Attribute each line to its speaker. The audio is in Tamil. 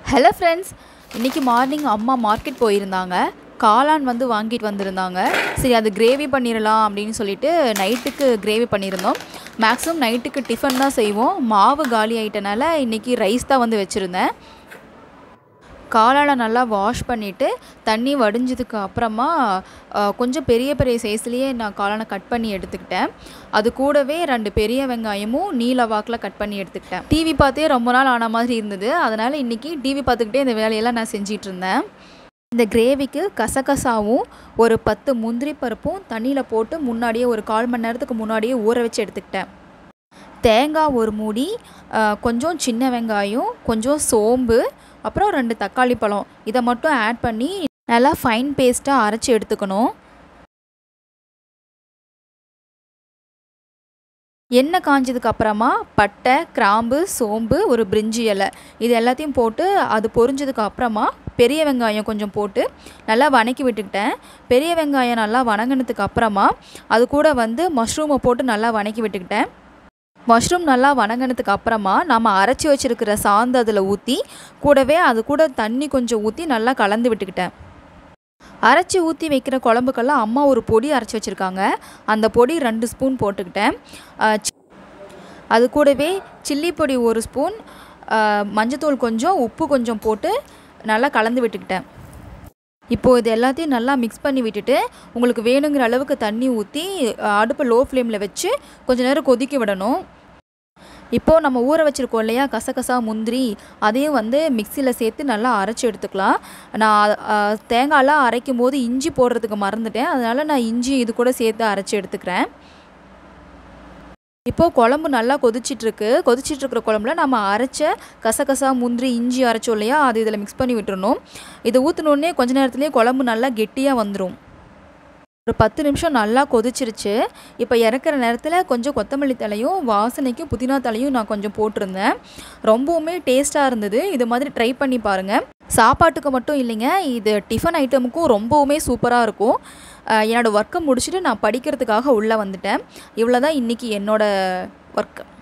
Speaker 1: ஹலோ ஃப்ரெண்ட்ஸ் இன்றைக்கி மார்னிங் அம்மா மார்க்கெட் போயிருந்தாங்க காளான் வந்து வாங்கிட்டு வந்திருந்தாங்க சரி அது கிரேவி பண்ணிடலாம் அப்படின்னு சொல்லிட்டு நைட்டுக்கு கிரேவி பண்ணியிருந்தோம் மேக்ஸிமம் நைட்டுக்கு டிஃபன் தான் செய்வோம் மாவு காலி ஆயிட்டனால இன்றைக்கி ரைஸ் தான் வந்து வச்சுருந்தேன் காளானை நல்லா வாஷ் பண்ணிவிட்டு தண்ணி வடிஞ்சதுக்கு அப்புறமா அஹ், கொஞ்சம் பெரிய பெரிய சைஸ்லேயே நான் காளானை கட் பண்ணி எடுத்துக்கிட்டேன் அது கூடவே ரெண்டு பெரிய வெங்காயமும் நீல வாக்கில் கட் பண்ணி எடுத்துக்கிட்டேன் டிவி பார்த்தே ரொம்ப நாள் ஆன மாதிரி இருந்தது அதனால் இன்றைக்கி டிவி பார்த்துக்கிட்டே இந்த வேலையெல்லாம் நான் செஞ்சிட்டு இருந்தேன் இந்த கிரேவிக்கு கசகசாவும் ஒரு பத்து முந்திரி பருப்பும் தண்ணியில் போட்டு முன்னாடியே ஒரு கால் மணி நேரத்துக்கு முன்னாடியே ஊற வச்சு எடுத்துக்கிட்டேன் தேங்காய் ஒரு மூடி அஹ், கொஞ்சம் சின்ன வெங்காயம் கொஞ்சம் சோம்பு அப்புறம் ரெண்டு தக்காளி பழம் இதை மட்டும் ஆட் பண்ணி நல்லா ஃபைன் பேஸ்ட்டாக அரைச்சி எடுத்துக்கணும் எண்ணெய் காஞ்சதுக்கு அப்புறமா பட்டை கிராம்பு சோம்பு ஒரு பிரிஞ்சி இலை இது எல்லாத்தையும் போட்டு அது பொரிஞ்சதுக்கு அப்புறமா பெரிய வெங்காயம் கொஞ்சம் போட்டு நல்லா வணக்கி விட்டுக்கிட்டேன் பெரிய வெங்காயம் நல்லா வணங்கினதுக்கு அப்புறமா அது கூட வந்து மஷ்ரூமை போட்டு நல்லா வணக்கி விட்டுக்கிட்டேன் மஷ்ரூம் நல்லா வணங்கினதுக்கு அப்புறமா நம்ம அரைச்சி வச்சிருக்கிற சாந்து அதில் ஊற்றி கூடவே அது கூட தண்ணி கொஞ்சம் ஊற்றி நல்லா கலந்து விட்டுக்கிட்டேன் அரைச்சி ஊற்றி வைக்கிற குழம்புக்கெல்லாம் அம்மா ஒரு பொடி அரைச்சி வச்சுருக்காங்க அந்த பொடி ரெண்டு ஸ்பூன் போட்டுக்கிட்டேன் அஹ் சி- அது கூடவே சில்லி பொடி ஒரு ஸ்பூன் அஹ் மஞ்சத்தூள் கொஞ்சம் உப்பு கொஞ்சம் போட்டு நல்லா கலந்து விட்டுக்கிட்டேன் இப்போது இது எல்லாத்தையும் நல்லா மிக்ஸ் பண்ணி விட்டுட்டு உங்களுக்கு வேணுங்கிற அளவுக்கு தண்ணி ஊற்றி அடுப்பை லோ ஃப்ளேமில் வச்சு கொஞ்ச நேரம் கொதிக்க விடணும் இப்போது நம்ம ஊற வச்சுருக்கோம் இல்லையா கசகசா முந்திரி அதையும் வந்து மிக்சியில் சேர்த்து நல்லா அரைச்சி எடுத்துக்கலாம் நான் அஹ், தேங்காயெலாம் அரைக்கும் போது இஞ்சி போடுறதுக்கு மறந்துட்டேன் அதனால் நான் இஞ்சி இது கூட சேர்த்து அரைச்சி எடுத்துக்கிறேன் இப்போது குழம்பு நல்லா கொதிச்சிட்ருக்கு கொதிச்சிட்ருக்கிற குழம்புல நம்ம அரைச்ச கசகசா முந்திரி இஞ்சி அரைச்சோம் இல்லையா அது இதில் மிக்ஸ் பண்ணி விட்டுறணும் இதை ஊற்றினோடனே கொஞ்ச நேரத்துலேயே குழம்பு நல்லா கெட்டியாக வந்துடும் ஒரு பத்து நிமிஷம் நல்லா கொதிச்சிருச்சு இப்போ இறக்குற நேரத்தில் கொஞ்சம் கொத்தமல்லி தலையும் வாசனைக்கும் புதினா தலையும் நான் கொஞ்சம் போட்டிருந்தேன் ரொம்பவுமே டேஸ்ட்டாக இருந்தது இது மாதிரி ட்ரை பண்ணி பாருங்கள் சாப்பாட்டுக்கு மட்டும் இல்லைங்க இது டிஃபன் ஐட்டமுக்கும் ரொம்பவுமே சூப்பராக இருக்கும் அஹ் என்னோடய ஒர்க்கை முடிச்சுட்டு நான் படிக்கிறதுக்காக உள்ளே வந்துட்டேன் இவ்வளோ தான் இன்றைக்கி என்னோடய ஒர்க்கு